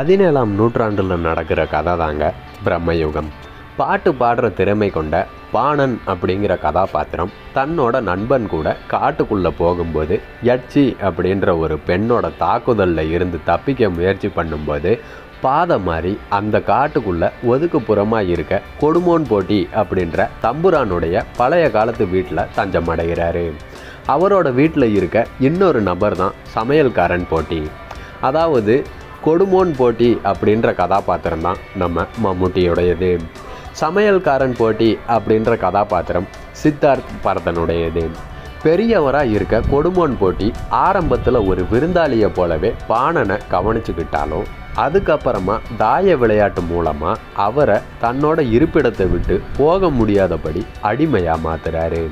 பதினேழாம் நூற்றாண்டில் நடக்கிற கதை தாங்க பிரம்மயுகம் பாட்டு பாடுற திறமை கொண்ட பாணன் அப்படிங்கிற கதாபாத்திரம் தன்னோட நண்பன் கூட காட்டுக்குள்ளே போகும்போது யட்சி அப்படின்ற ஒரு பெண்ணோட தாக்குதலில் இருந்து தப்பிக்க முயற்சி பண்ணும்போது பாதை மாறி அந்த காட்டுக்குள்ளே ஒதுக்குப்புறமாக இருக்க கொடுமோன் போட்டி அப்படின்ற தம்புரானுடைய பழைய காலத்து வீட்டில் தஞ்சம் அடைகிறாரு அவரோட வீட்டில் இருக்க இன்னொரு நபர் தான் சமையல்காரன் போட்டி அதாவது கொடுமோன் போட்டி அப்படின்ற கதாபாத்திரம் தான் நம்ம மம்முட்டியுடையது சமையல்காரன் போட்டி அப்படின்ற கதாபாத்திரம் சித்தார்த் பரதனுடையது பெரியவராக இருக்க கொடுமோன் போட்டி ஆரம்பத்தில் ஒரு விருந்தாளியை போலவே பாணனை கவனிச்சுக்கிட்டாலும் அதுக்கப்புறமா தாய விளையாட்டு மூலமாக அவரை தன்னோட இருப்பிடத்தை விட்டு போக முடியாதபடி அடிமையாக மாத்துறாரு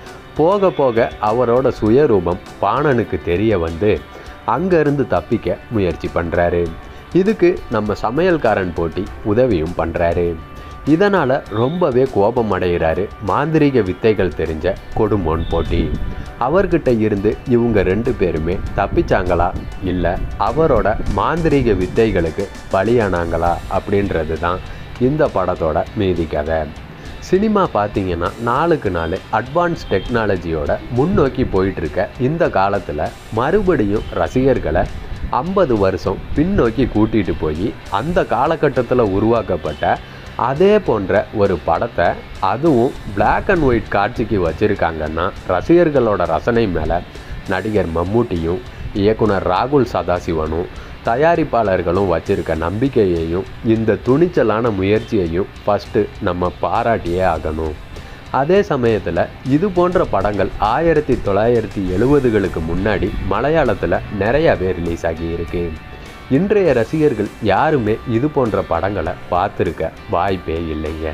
போக போக அவரோட சுயரூபம் பாணனுக்கு தெரிய வந்து அங்கேருந்து தப்பிக்க முயற்சி பண்ணுறாரு இதுக்கு நம்ம சமையல்காரன் போட்டி உதவியும் பண்ணுறாரு இதனால் ரொம்பவே கோபம் அடைகிறாரு மாந்திரீக வித்தைகள் தெரிஞ்ச கொடுமோன் போட்டி அவர்கிட்ட இருந்து இவங்க ரெண்டு பேருமே தப்பிச்சாங்களா இல்லை அவரோட மாந்திரீக வித்தைகளுக்கு பலியானாங்களா அப்படின்றது தான் இந்த படத்தோட மீதி கதை சினிமா பார்த்தீங்கன்னா நாளுக்கு நாள் அட்வான்ஸ் டெக்னாலஜியோட முன்னோக்கி போயிட்டுருக்க இந்த காலத்தில் மறுபடியும் ரசிகர்களை ஐம்பது வருஷம் பின்னோக்கி கூட்டிகிட்டு போய் அந்த காலகட்டத்தில் உருவாக்கப்பட்ட அதே போன்ற ஒரு படத்தை அதுவும் Black அண்ட் ஒயிட் காட்சிக்கு வச்சுருக்காங்கன்னா ரசிகர்களோட ரசனை மேலே நடிகர் மம்மூட்டியும் இயக்குனர் ராகுல் சதாசிவனும் தயாரிப்பாளர்களும் வச்சிருக்க நம்பிக்கையையும் இந்த துணிச்சலான முயற்சியையும் ஃபஸ்ட்டு நம்ம பாராட்டியே ஆகணும் அதே சமயத்தில் இது போன்ற படங்கள் ஆயிரத்தி தொள்ளாயிரத்தி எழுவதுகளுக்கு முன்னாடி மலையாளத்தில் நிறையாவே ரிலீஸ் ஆகியிருக்கு இன்றைய ரசிகர்கள் யாருமே இது போன்ற படங்களை பார்த்துருக்க வாய்ப்பே இல்லைங்க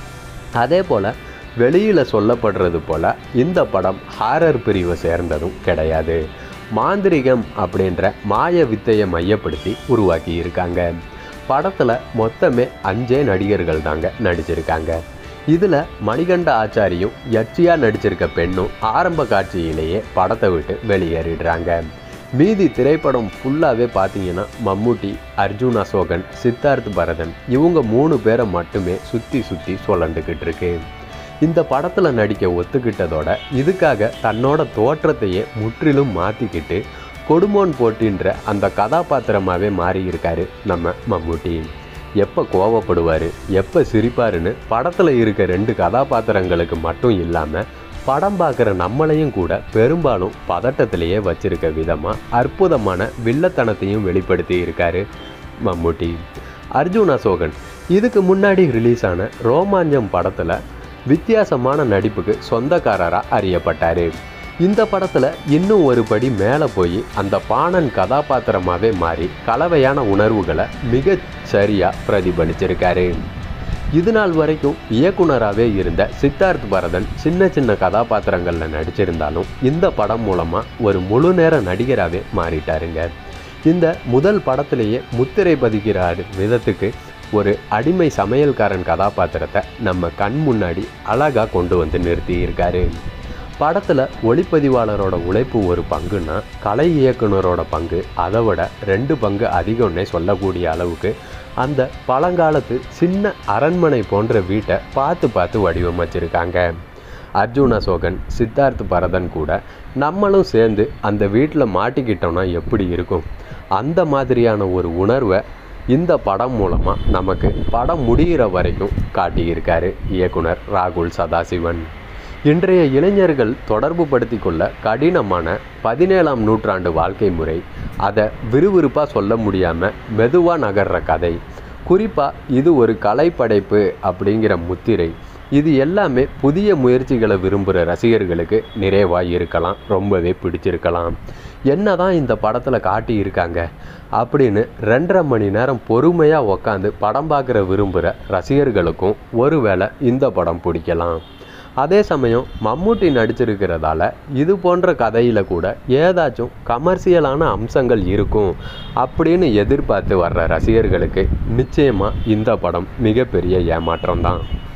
அதே போல் வெளியில் சொல்லப்படுறது போல் இந்த படம் ஹாரர் பிரிவை சேர்ந்ததும் கிடையாது மாந்திரிகம் அப்படின்ற மாய வித்தையை மையப்படுத்தி உருவாக்கி இருக்காங்க படத்தில் மொத்தமே அஞ்சே நடிகர்கள் தாங்க நடிச்சிருக்காங்க இதில் மணிகண்ட ஆச்சாரியும் யட்சியாக நடிச்சிருக்க பெண்ணும் ஆரம்ப காட்சியிலேயே படத்தை விட்டு வெளியேறிடுறாங்க மீதி திரைப்படம் ஃபுல்லாகவே பார்த்தீங்கன்னா மம்முட்டி அர்ஜுன் அசோகன் சித்தார்த் பரதன் இவங்க மூணு பேரை மட்டுமே சுற்றி சுற்றி சொல்லண்டுக்கிட்டு இருக்கு இந்த படத்தில் நடிக்க ஒத்துக்கிட்டதோட இதுக்காக தன்னோட தோற்றத்தையே முற்றிலும் மாற்றிக்கிட்டு கொடுமோன் போட்டின்ற அந்த கதாபாத்திரமாகவே மாறி இருக்காரு நம்ம மம்முட்டி எப்போ கோவப்படுவார் எப்போ சிரிப்பாருன்னு படத்தில் இருக்க ரெண்டு கதாபாத்திரங்களுக்கு மட்டும் இல்லாமல் படம் பார்க்குற நம்மளையும் கூட பெரும்பாலும் பதட்டத்திலேயே வச்சிருக்க விதமாக அற்புதமான வில்லத்தனத்தையும் வெளிப்படுத்தி இருக்காரு மம்முட்டி அர்ஜுன் அசோகன் இதுக்கு முன்னாடி ரிலீஸ் ஆன ரோமாஞ்சம் படத்தில் வித்தியாசமான நடிப்புக்கு சொந்தக்காரராக அறியப்பட்டார் இந்த படத்தில் இன்னும் ஒரு படி மேலே போய் அந்த பாணன் கதாபாத்திரமாகவே மாறி கலவையான உணர்வுகளை மிக சரியாக பிரதிபலிச்சிருக்காரு இது நாள் வரைக்கும் இயக்குனராகவே இருந்த சித்தார்த் பரதன் சின்ன சின்ன கதாபாத்திரங்களில் நடிச்சிருந்தாலும் இந்த படம் மூலமாக ஒரு முழு நேர நடிகராகவே மாறிட்டாருங்க இந்த முதல் படத்திலேயே முத்திரை பதிக்கிறார் விதத்துக்கு ஒரு அடிமை சமையல்காரன் கதாபாத்திரத்தை நம்ம கண் முன்னாடி அழகாக கொண்டு வந்து நிறுத்தி இருக்காரு படத்தில் ஒளிப்பதிவாளரோட உழைப்பு ஒரு பங்குன்னா கலை இயக்குனரோட பங்கு அதை விட ரெண்டு பங்கு அதிகம்னே சொல்லக்கூடிய அளவுக்கு அந்த பழங்காலத்து சின்ன அரண்மனை போன்ற வீட்டை பார்த்து பார்த்து வடிவமைச்சிருக்காங்க அர்ஜுன் அசோகன் சித்தார்த் பரதன் கூட நம்மளும் சேர்ந்து அந்த வீட்டில் மாட்டிக்கிட்டோம்னா எப்படி இருக்கும் அந்த மாதிரியான ஒரு உணர்வை இந்த படம் மூலமாக நமக்கு படம் முடிகிற வரைக்கும் காட்டியிருக்காரு இயக்குனர் ராகுல் சதாசிவன் இன்றைய இளைஞர்கள் தொடர்பு படுத்தி கொள்ள கடினமான பதினேழாம் நூற்றாண்டு வாழ்க்கை முறை அதை விறுவிறுப்பாக சொல்ல முடியாமல் மெதுவாக நகர்ற கதை குறிப்பாக இது ஒரு கலைப்படைப்பு அப்படிங்கிற முத்திரை இது எல்லாமே புதிய முயற்சிகளை விரும்புகிற ரசிகர்களுக்கு நிறைவாக இருக்கலாம் ரொம்பவே பிடிச்சிருக்கலாம் என்ன தான் இந்த படத்தில் காட்டியிருக்காங்க அப்படின்னு ரெண்டரை மணி நேரம் பொறுமையாக உக்காந்து படம் பார்க்குற விரும்புகிற ரசிகர்களுக்கும் ஒருவேளை இந்த படம் பிடிக்கலாம் அதே சமயம் மம்மூட்டி நடிச்சிருக்கிறதால இது போன்ற கதையில் கூட ஏதாச்சும் கமர்ஷியலான அம்சங்கள் இருக்கும் அப்படின்னு எதிர்பார்த்து வர்ற ரசிகர்களுக்கு நிச்சயமாக இந்த படம் மிகப்பெரிய ஏமாற்றம் தான்